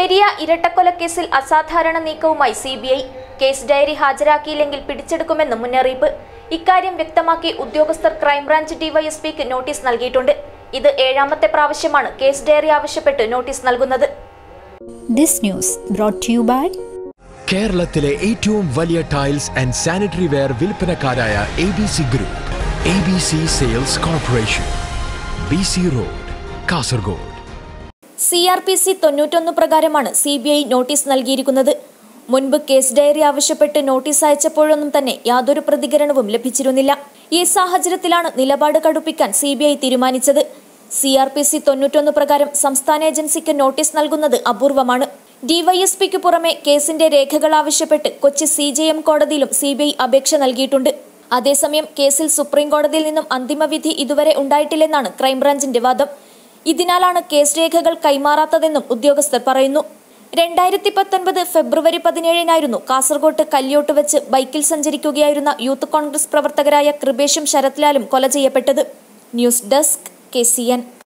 പെരിയ ഇരട്ടക്കൊലക്കേസിൽ അസാധാരണ നീക്കവുമായി C B I case diary ഹാജരാക്കിയില്ലെങ്കിൽ പിടിച്ചെടുക്കുമെന്ന് മുന്നറിയിപ്പ് ഇക്കാര്യം വ്യക്തമാക്കി ഉദ്യോഗസ്ഥർ ക്രൈംബ്രാഞ്ച് ഡിവൈഎസ്പിക്ക് നോട്ടീസ് നൽകിയിട്ടുണ്ട് ഇത് ഏഴാമത്തെ പ്രാവശ്യമാണ് കേസ് ഡയറി ആവശ്യപ്പെട്ട് നോട്ടീസ് നൽകുന്നത് This news brought to you by കേരളത്തിലെ ഏറ്റവും വലിയ ടൈൽസ് ആൻഡ് സാനിറ്ററി വെയർ വിൽപ്പനക്കാരായ A B C group A B C sales corporation B C road Kasaragod C R P C തൊണ്ണൂറ്റൊന്ന് പ്രകാരമാണ് സി ബി ഐ നോട്ടീസ് നൽകിയിരിക്കുന്നത് മുൻപ് case diary ആവശ്യപ്പെട്ട് notice അയച്ചപ്പോഴൊന്നും തന്നെ യാതൊരു പ്രതികരണവും ലഭിച്ചിരുന്നില്ല ഈ സാഹചര്യത്തിലാണ് നിലപാട് കടുപ്പിക്കാൻ സി ബി ഐ തീരുമാനിച്ചത് സി ആർ പി സി തൊണ്ണൂറ്റൊന്ന് പ്രകാരം സംസ്ഥാന ഏജൻസിക്ക് നോട്ടീസ് നൽകുന്നത് അപൂർവമാണ് ഡിവൈഎസ്പിക്ക് പുറമെ കേസിന്റെ രേഖകൾ ആവശ്യപ്പെട്ട് കൊച്ചി സി ജെ എം കോടതിയിലും സി ബി ഐ അപേക്ഷ നൽകിയിട്ടുണ്ട് അതേസമയം കേസിൽ സുപ്രീം കോടതിയിൽ നിന്നും അന്തിമവിധി ഇതുവരെ ഉണ്ടായിട്ടില്ലെന്നാണ് ക്രൈംബ്രാഞ്ചിന്റെ വാദം ഇതിനാലാണ് കേസ് രേഖകൾ കൈമാറാത്തതെന്നും ഉദ്യോഗസ്ഥർ പറയുന്നു രണ്ടായിരത്തി പത്തൊൻപത് ഫെബ്രുവരി പതിനേഴിനായിരുന്നു കാസർഗോട്ട് കല്യോട്ട് വെച്ച് ബൈക്കിൽ സഞ്ചരിക്കുകയായിരുന്ന യൂത്ത് കോൺഗ്രസ് പ്രവർത്തകരായ കൃപേഷും ശരത്ലാലും കൊല ചെയ്യപ്പെട്ടത് news desk K C N